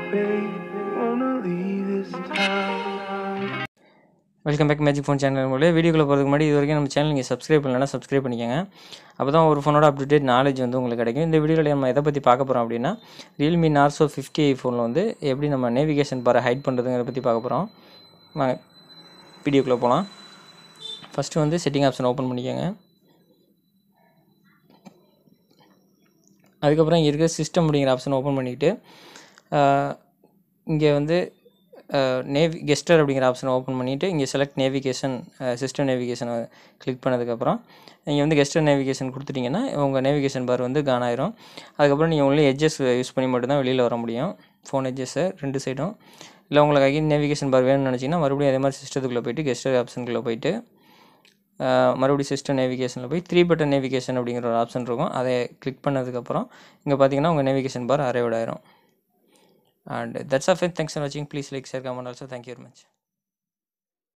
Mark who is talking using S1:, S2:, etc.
S1: babe. Wanna leave this town.
S2: Welcome back magic phone channel மூலம் வீடியோக்குள்ளே போகிறதுக்கு முன்னாடி இது வரைக்கும் நம்ம சேனல் நீங்கள் சப்ஸ்கிரைப் பண்ணலன்னா சப்ஸ்கிரைப் பண்ணிக்கோங்க அப்போ தான் ஒரு ஃபோனோட அப்டேட் நாலேஜ் வந்து உங்களுக்கு கிடைக்கும் இந்த வீடியோவில் நம்ம எதை பற்றி பார்க்க போகிறோம் அப்படின்னா ரியல்மி நார்சோ ஃபிஃப்டி ஐ ஃபோனில் வந்து எப்படி நம்ம நேவிகேஷன் பாரை ஹைட் பண்ணுறதுங்கிறத பற்றி பார்க்க போகிறோம் வாங்க வீடியோக்குள்ளே போகலாம் ஃபஸ்ட்டு வந்து செட்டிங் ஆப்ஷன் ஓப்பன் பண்ணிக்கோங்க அதுக்கப்புறம் இங்கே இருக்க சிஸ்டம் அப்படிங்கிற ஆப்ஷன் ஓப்பன் பண்ணிக்கிட்டு இங்கே வந்து நேவி கெஸ்டர் அப்படிங்கிற ஆப்ஷனை ஓப்பன் பண்ணிவிட்டு இங்கே செலக்ட் நேவிகேஷன் சிஸ்டம் நேவிகேஷனை கிளிக் பண்ணதுக்கப்புறம் நீங்கள் வந்து கெஸ்டர் நேவிகேஷன் கொடுத்துட்டிங்கன்னா உங்கள் நேவிகேஷன் பார் வந்து கான் ஆயிரும் அதுக்கப்புறம் நீங்கள் ஒன்லி எட்ஜஸ் யூஸ் பண்ணி மட்டும்தான் வெளியில் வர முடியும் ஃபோன் எட்ஜஸ்ஸை ரெண்டு சைடும் இல்லை உங்களுக்கு அகைன் நேவிகேஷன் பார் வேணும்னு நினச்சிங்கன்னா மறுபடியும் அதே மாதிரி சிஸ்டத்துக்குள்ளே போயிட்டு கெஸ்டர் ஆப்ஷனுக்குள்ளே போயிட்டு மறுபடியும் சிஸ்டம் நேவிகேஷனில் போய் த்ரீ பட்டன் நேவிகேஷன் அப்படிங்கிற ஒரு ஆப்ஷன் இருக்கும் அதை கிளிக் பண்ணதுக்கப்புறம் இங்கே பார்த்தீங்கன்னா உங்கள் நேவிகேஷன் பார் அரைவ் ஆயிரும் and that's all friends thanks for watching please like share comment also thank you very much